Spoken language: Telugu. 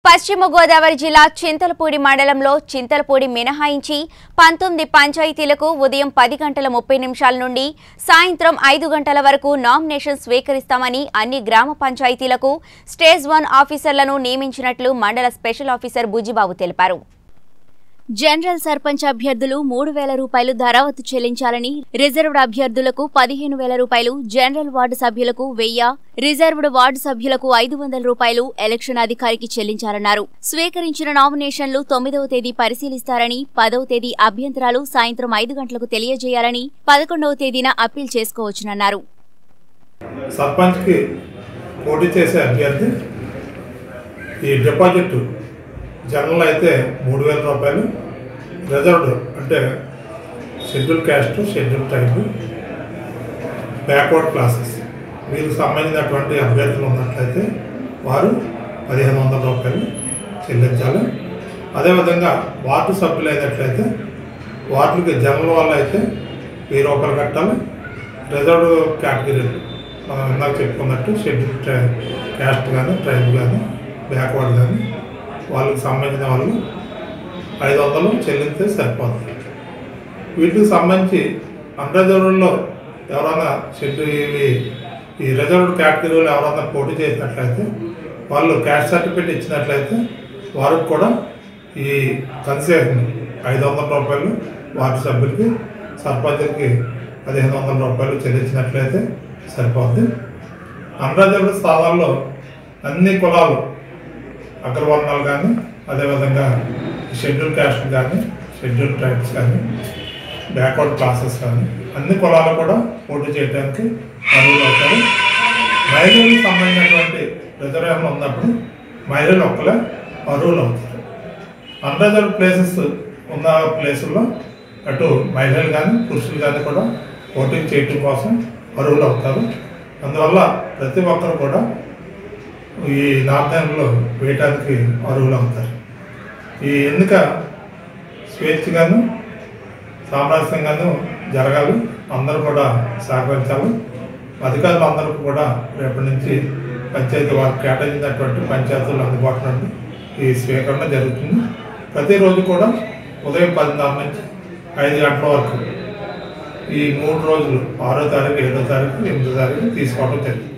పశ్చిమ గోదావరి జిల్లా చింతలపూడి మండలంలో చింతలపూడి మినహాయించి పంతొమ్మిది పంచాయతీలకు ఉదయం పది గంటల ముప్పై నిమిషాల నుండి సాయంత్రం ఐదు గంటల వరకు నామినేషన్ స్వీకరిస్తామని అన్ని గ్రామ పంచాయతీలకు స్టేజ్ వన్ ఆఫీసర్లను నియమించినట్లు మండల స్పెషల్ ఆఫీసర్ బుజ్జిబాబు తెలిపారు జనరల్ సర్పంచ్ అభ్యర్థులు మూడు వేల రూపాయలు ధరావత్తు చెల్లించాలని రిజర్వ్డ్ అభ్యర్థులకు పదిహేను వేల రూపాయలు జనరల్ వార్డు సభ్యులకు వెయ్యి రిజర్వ్డ్ వార్డు సభ్యులకు ఐదు వందల రూపాయలు ఎలక్షన్ అధికారికి చెల్లించాలన్నారు స్వీకరించిన నామినేషన్లు తొమ్మిదవ తేదీ పరిశీలిస్తారని పదవ తేదీ అభ్యంతరాలు సాయంత్రం ఐదు గంటలకు తెలియజేయాలని పదకొండవ తేదీన అప్పీల్ చేసుకోవచ్చునన్నారు సర్పంచ్కి పోటీ చేసే అభ్యర్థి ఈ డిపాజిట్ జనరల్ అయితే మూడు వేల రూపాయలు రిజర్వ్డ్ అంటే schedule caste schedule tribe backward classes వీరికి సంబంధించినటువంటి అభ్యర్థులు ఉన్నట్లయితే వారు పదిహేను వందల రూపాయలు చెల్లించాలి అదేవిధంగా వార్డు సభ్యులు అయినట్లయితే వార్డులకి జనరల్ వాళ్ళు అయితే వెయ్యి రూపాయలు కట్టాలి రిజర్వ్డ్ కేటగిరీలు మనం ఇందాక చెప్పుకున్నట్టు షెడ్యూల్ ట్రై క్యాస్ట్ కానీ ట్రైబ్ కానీ బ్యాక్వర్డ్ కానీ వాళ్ళకి సంబంధించిన వాళ్ళు ఐదు వందలు చెల్లిస్తే సరిపోతుంది వీటికి సంబంధించి అన్రిజర్వ్డ్లో ఎవరైనా షెడ్యూల్ ఇవి ఈ రిజర్వ్డ్ కేటగిరీలో ఎవరైనా పోటీ చేసినట్లయితే వాళ్ళు క్యాస్ట్ సర్టిఫికేట్ ఇచ్చినట్లయితే వారికి కూడా ఈ కన్సెషన్ ఐదు వందల రూపాయలు వార్డు సభ్యులకి సర్పంచులకి పదిహేను వందల రూపాయలు చెల్లించినట్లయితే సరిపోద్ది అన్రిజర్వ్డ్ స్థానాల్లో అన్ని కులాలు అగ్రవర్ణాలు కానీ అదేవిధంగా షెడ్యూల్ క్యాస్ట్ కానీ షెడ్యూల్ ట్రైబ్స్ కానీ బ్యాక్వర్డ్ క్లాసెస్ కానీ అన్ని కులాలు కూడా పోటీ చేయడానికి అర్హులు అవుతారు మహిళలకు సంబంధించినటువంటి రిజర్వేషన్ ఉన్నప్పుడు మహిళలు ఒక్కలే అర్హులు అవుతారు అన్రిజర్వ్ ప్లేసెస్ ఉన్న ప్లేసుల్లో అటు మహిళలు కానీ పురుషులు కానీ కూడా పోటీ చేయడం కోసం అర్హులు అవుతారు అందువల్ల ప్రతి ఒక్కరు కూడా ఈ నామధానంలో వేయటానికి అర్హులు అవుతారు ఈ ఎన్నిక స్వేచ్ఛగాను సామరస్యంగాను జరగాలి అందరూ కూడా సహకరించాలి అధికారులు అందరూ కూడా రేపటి నుంచి పంచాయతీ వారికి కేటాయించినటువంటి పంచాయతీలు అందుబాటులో ఉండి ఈ స్వీకరణ జరుగుతుంది ప్రతిరోజు కూడా ఉదయం పదిన్నర నుంచి ఐదు గంటల వరకు ఈ మూడు రోజులు ఆరో తారీఖు ఏడో తారీఖు ఎనిమిదో తారీఖు తీసుకోవడం జరిగింది